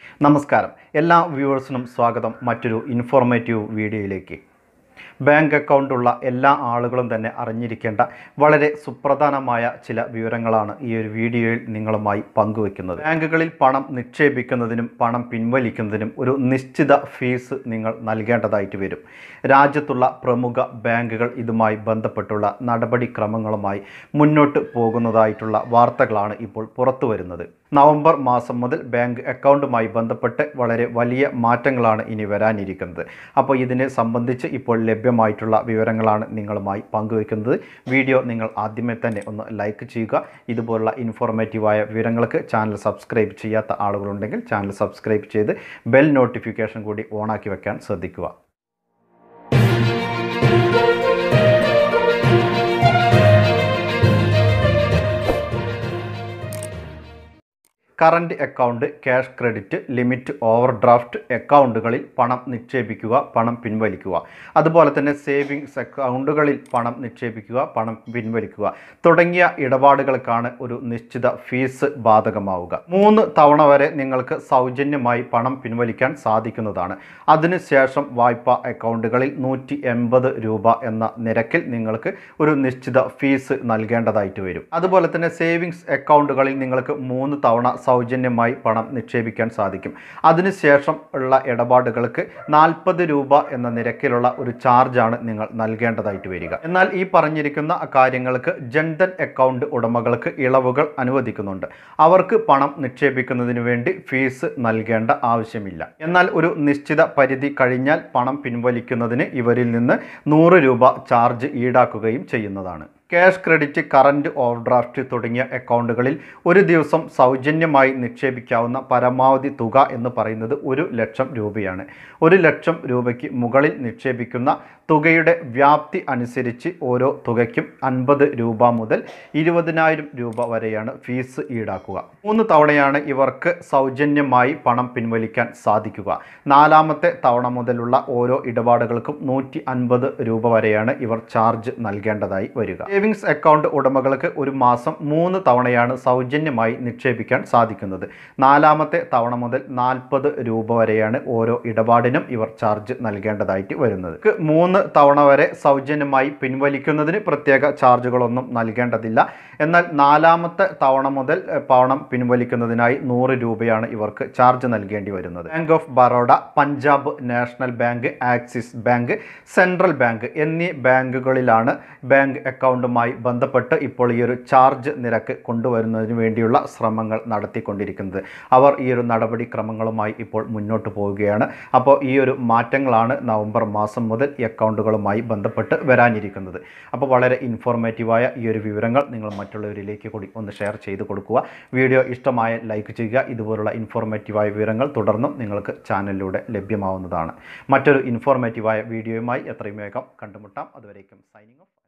നമസ്കാരം എല്ലാ വ്യൂവേഴ്സിനും സ്വാഗതം മറ്റൊരു ഇൻഫോർമേറ്റീവ് വീഡിയോയിലേക്ക് ബാങ്ക് അക്കൗണ്ടുള്ള എല്ലാ ആളുകളും തന്നെ അറിഞ്ഞിരിക്കേണ്ട വളരെ സുപ്രധാനമായ ചില വിവരങ്ങളാണ് ഈ ഒരു വീഡിയോയിൽ നിങ്ങളുമായി പങ്കുവെക്കുന്നത് ബാങ്കുകളിൽ പണം നിക്ഷേപിക്കുന്നതിനും പണം പിൻവലിക്കുന്നതിനും ഒരു നിശ്ചിത ഫീസ് നിങ്ങൾ നൽകേണ്ടതായിട്ട് വരും രാജ്യത്തുള്ള പ്രമുഖ ബാങ്കുകൾ ഇതുമായി ബന്ധപ്പെട്ടുള്ള നടപടിക്രമങ്ങളുമായി മുന്നോട്ട് പോകുന്നതായിട്ടുള്ള വാർത്തകളാണ് ഇപ്പോൾ പുറത്തു വരുന്നത് നവംബർ മാസം മുതൽ ബാങ്ക് അക്കൗണ്ടുമായി ബന്ധപ്പെട്ട് വളരെ വലിയ മാറ്റങ്ങളാണ് ഇനി വരാനിരിക്കുന്നത് അപ്പോൾ ഇതിനെ സംബന്ധിച്ച് ഇപ്പോൾ ലഭ്യമായിട്ടുള്ള വിവരങ്ങളാണ് നിങ്ങളുമായി പങ്കുവയ്ക്കുന്നത് വീഡിയോ നിങ്ങൾ ആദ്യമേ തന്നെ ഒന്ന് ലൈക്ക് ചെയ്യുക ഇതുപോലുള്ള ഇൻഫോർമേറ്റീവായ വിവരങ്ങൾക്ക് ചാനൽ സബ്സ്ക്രൈബ് ചെയ്യാത്ത ആളുകളുണ്ടെങ്കിൽ ചാനൽ സബ്സ്ക്രൈബ് ചെയ്ത് ബെൽ നോട്ടിഫിക്കേഷൻ കൂടി ഓണാക്കി വെക്കാൻ ശ്രദ്ധിക്കുക current account cash credit limit overdraft അക്കൗണ്ടുകളിൽ പണം നിക്ഷേപിക്കുക പണം പിൻവലിക്കുക അതുപോലെ തന്നെ സേവിങ്സ് അക്കൗണ്ടുകളിൽ പണം നിക്ഷേപിക്കുക പണം പിൻവലിക്കുക തുടങ്ങിയ ഇടപാടുകൾക്കാണ് ഒരു നിശ്ചിത ഫീസ് ബാധകമാവുക മൂന്ന് തവണ വരെ നിങ്ങൾക്ക് സൗജന്യമായി പണം പിൻവലിക്കാൻ സാധിക്കുന്നതാണ് അതിനുശേഷം വായ്പാ അക്കൗണ്ടുകളിൽ നൂറ്റി എൺപത് രൂപ എന്ന നിരക്കിൽ നിങ്ങൾക്ക് ഒരു നിശ്ചിത ഫീസ് നൽകേണ്ടതായിട്ട് വരും അതുപോലെ തന്നെ സേവിങ്സ് അക്കൗണ്ടുകളിൽ നിങ്ങൾക്ക് മൂന്ന് തവണ സൗജന്യമായി പണം നിക്ഷേപിക്കാൻ സാധിക്കും അതിനുശേഷം ഉള്ള ഇടപാടുകൾക്ക് നാൽപ്പത് രൂപ എന്ന നിരക്കിലുള്ള ഒരു ചാർജാണ് നിങ്ങൾ നൽകേണ്ടതായിട്ട് വരിക എന്നാൽ ഈ പറഞ്ഞിരിക്കുന്ന കാര്യങ്ങൾക്ക് ജൻധൻ അക്കൗണ്ട് ഉടമകൾക്ക് ഇളവുകൾ അനുവദിക്കുന്നുണ്ട് അവർക്ക് പണം നിക്ഷേപിക്കുന്നതിന് വേണ്ടി ഫീസ് നൽകേണ്ട ആവശ്യമില്ല എന്നാൽ ഒരു നിശ്ചിത പരിധി കഴിഞ്ഞാൽ പണം പിൻവലിക്കുന്നതിന് ഇവരിൽ നിന്ന് നൂറ് രൂപ ചാർജ് ഈടാക്കുകയും ചെയ്യുന്നതാണ് ക്യാഷ് ക്രെഡിറ്റ് കറൻറ്റ് ഓവർഡ്രാഫ്റ്റ് തുടങ്ങിയ അക്കൗണ്ടുകളിൽ ഒരു ദിവസം സൗജന്യമായി നിക്ഷേപിക്കാവുന്ന പരമാവധി തുക എന്ന് പറയുന്നത് ഒരു ലക്ഷം രൂപയാണ് ഒരു ലക്ഷം രൂപയ്ക്ക് മുകളിൽ നിക്ഷേപിക്കുന്ന തുകയുടെ വ്യാപ്തി അനുസരിച്ച് ഓരോ തുകയ്ക്കും അൻപത് രൂപ മുതൽ ഇരുപതിനായിരം രൂപ വരെയാണ് ഫീസ് ഈടാക്കുക മൂന്ന് തവണയാണ് ഇവർക്ക് സൗജന്യമായി പണം പിൻവലിക്കാൻ സാധിക്കുക നാലാമത്തെ തവണ മുതലുള്ള ഓരോ ഇടപാടുകൾക്കും നൂറ്റി അൻപത് രൂപ വരെയാണ് ഇവർ ചാർജ് നൽകേണ്ടതായി വരിക സേവിങ്സ് അക്കൗണ്ട് ഉടമകൾക്ക് ഒരു മാസം മൂന്ന് തവണയാണ് സൗജന്യമായി നിക്ഷേപിക്കാൻ സാധിക്കുന്നത് നാലാമത്തെ തവണ മുതൽ നാൽപ്പത് രൂപ വരെയാണ് ഓരോ ഇടപാടിനും ഇവർ ചാർജ് നൽകേണ്ടതായിട്ട് വരുന്നത് ക്ക് മൂന്ന് തവണ വരെ സൗജന്യമായി പിൻവലിക്കുന്നതിന് പ്രത്യേക ചാർജുകളൊന്നും നൽകേണ്ടതില്ല എന്നാൽ നാലാമത്തെ തവണ മുതൽ എഹ്, പണം പിൻവലിക്കുന്നതിനായി നൂറ് രൂപയാണ് ഇവർക്ക് ചാർജ് നൽകേണ്ടി വരുന്നത് bank of Baroda Punjab national bank Axis bank central bank എന്നീ ബാങ്കുകളിലാണ് ബാങ്ക് അക്കൗണ്ടുമായി ബന്ധപ്പെട്ട് ഇപ്പോൾ ഈ ഒരു ചാർജ് നിരക്ക് കൊണ്ടുവരുന്നതിന് വേണ്ടിയുള്ള ശ്രമങ്ങൾ നടത്തിക്കൊണ്ടിരിക്കുന്നത് അവർ ഈ ഒരു നടപടിക്രമങ്ങളുമായി ഇപ്പോൾ മുന്നോട്ട് പോവുകയാണ് അപ്പോൾ ഈ ഒരു മാറ്റങ്ങളാണ് നവംബർ മാസം മുതൽ ഈ അക്കൗണ്ടുകളുമായി ബന്ധപ്പെട്ട് വരാനിരിക്കുന്നത് അപ്പോൾ വളരെ ഇൻഫോർമേറ്റീവായ ഈ ഒരു വിവരങ്ങൾ നിങ്ങൾ മറ്റുള്ളവരിലേക്ക് കൂടി ഒന്ന് ഷെയർ ചെയ്ത് കൊടുക്കുക വീഡിയോ ഇഷ്ടമായ ലൈക്ക് ചെയ്യുക ഇതുപോലുള്ള ഇൻഫോർമേറ്റീവായ വിവരങ്ങൾ തുടർന്നും നിങ്ങൾക്ക് ചാനലിലൂടെ ലഭ്യമാവുന്നതാണ് മറ്റൊരു ഇൻഫോർമേറ്റീവായ വീഡിയോയുമായി എത്രയും വേഗം കണ്ടുമുട്ടാം അതുവരേക്കും സൈനിങ് ഓഫ്